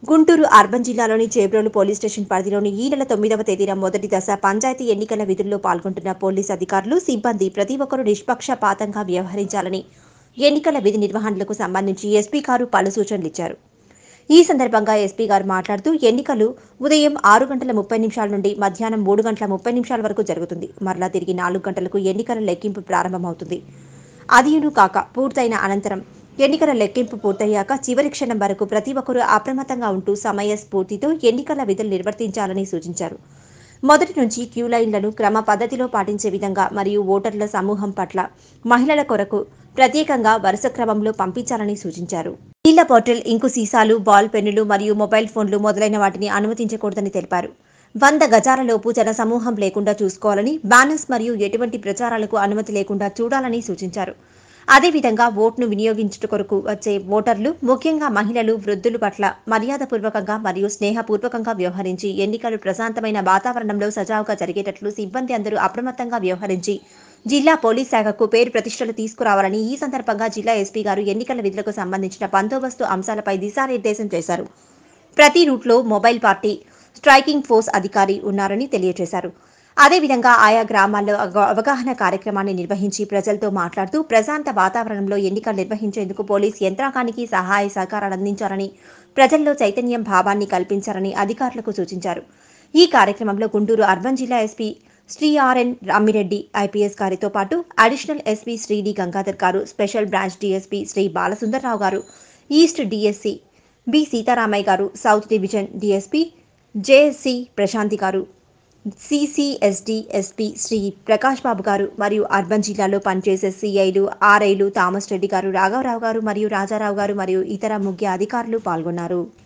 Guntur urban జిల్లాలోని Chebrolu police station పరిధిలోని ఈ నెల తొమ్మిదవ తేదీన మొదటి దశ పంచాయతీ ఎన్నికల విధుల్లో పాల్గొంటున్న పోలీస్ అధికారులు సిబ్బంది ప్రతి ఒక్కరూ నిష్పక్షపాతంగా వ్యవహరించాలని ఎన్నికల విధి నిర్వహణలకు సంబంధించి ఎస్పీ గారు పలు సూచనలు ఇచ్చారు ఈ సందర్భంగా ఎస్పీ గారు మాట్లాడుతూ ఎన్నికలు ఉదయం ఆరు గంటల ముప్పై నిమిషాల నుండి మధ్యాహ్నం మూడు గంటల ముప్పై నిమిషాల వరకు జరుగుతుంది మరలా తిరిగి నాలుగు గంటలకు ఎన్నికల లెక్కింపు ప్రారంభమవుతుంది అదియును కాక పూర్తయిన అనంతరం ఎన్నికల లెక్కింపు పూర్తయ్యాక చివరి క్షణం వరకు ప్రతి ఒక్కరూ అప్రమత్తంగా ఉంటూ సమయ స్ఫూర్తితో ఎన్నికల విధులు నిర్వర్తించాలని సూచించారు మొదటి నుంచి క్యూ లైన్లను క్రమ పద్ధతిలో పాటించే విధంగా మరియు ఓటర్ల సమూహం పట్ల మహిళల కొరకు ప్రత్యేకంగా వరుస క్రమంలో పంపించాలని సూచించారు నీళ్ల బాటిల్ ఇంకు సీసాలు బాల్ పెన్నులు మరియు మొబైల్ ఫోన్లు మొదలైన వాటిని అనుమతించకూడదని తెలిపారు వంద గజాలలోపు జన సమూహం లేకుండా చూసుకోవాలని బ్యానర్స్ మరియు ఎటువంటి ప్రచారాలకు అనుమతి లేకుండా చూడాలని సూచించారు అదేవిధంగా ఓట్ను వినియోగించుట కొరకు వచ్చే ఓటర్లు ముఖ్యంగా మహిళలు వృద్ధుల పట్ల మర్యాదపూర్వకంగా మరియు స్నేహపూర్వకంగా వ్యవహరించి ఎన్నికలు ప్రశాంతమైన వాతావరణంలో సజావుగా జరిగేటట్లు సిబ్బంది అందరూ అప్రమత్తంగా వ్యవహరించి జిల్లా పోలీస్ శాఖకు పేరు ప్రతిష్టలు తీసుకురావాలని ఈ సందర్భంగా జిల్లా ఎస్పీ గారు ఎన్నికల విధులకు సంబంధించిన బందోబస్తు అంశాలపై దిశానిర్దేశం చేశారు ప్రతి రూట్లో మొబైల్ పార్టీ స్ట్రైకింగ్ ఫోర్స్ అధికారి ఉన్నారని తెలియజేశారు అదేవిధంగా ఆయా గ్రామాల్లో అవ- అవగాహన కార్యక్రమాన్ని నిర్వహించి ప్రజలతో మాట్లాడుతూ ప్రశాంత వాతావరణంలో ఎన్నికలు నిర్వహించేందుకు పోలీస్ యంత్రాంగానికి సహాయ సహకారాలు అందించాలని ప్రజల్లో చైతన్యం భావాన్ని కల్పించాలని అధికారులకు సూచించారు ఈ కార్యక్రమంలో గుంటూరు అర్బన్ జిల్లా SP Shri RN Ramireddy IPS గారితో పాటు additional SP Shri D Gangadhar garu special branch DSP Shri Balasundararao garu east DSC B Sitaramayya garu south division DSP JSC Prashanti garu CCS D SP Shri Prakash Babu garu మరియు అర్బన్ జిల్లాలో పనిచేసే సిఐలు ఆర్ఐలు థామస్ రెడ్డి గారు రాఘవరావు గారు మరియు రాజారావు గారు మరియు ఇతర ముఖ్య అధికారులు పాల్గొన్నారు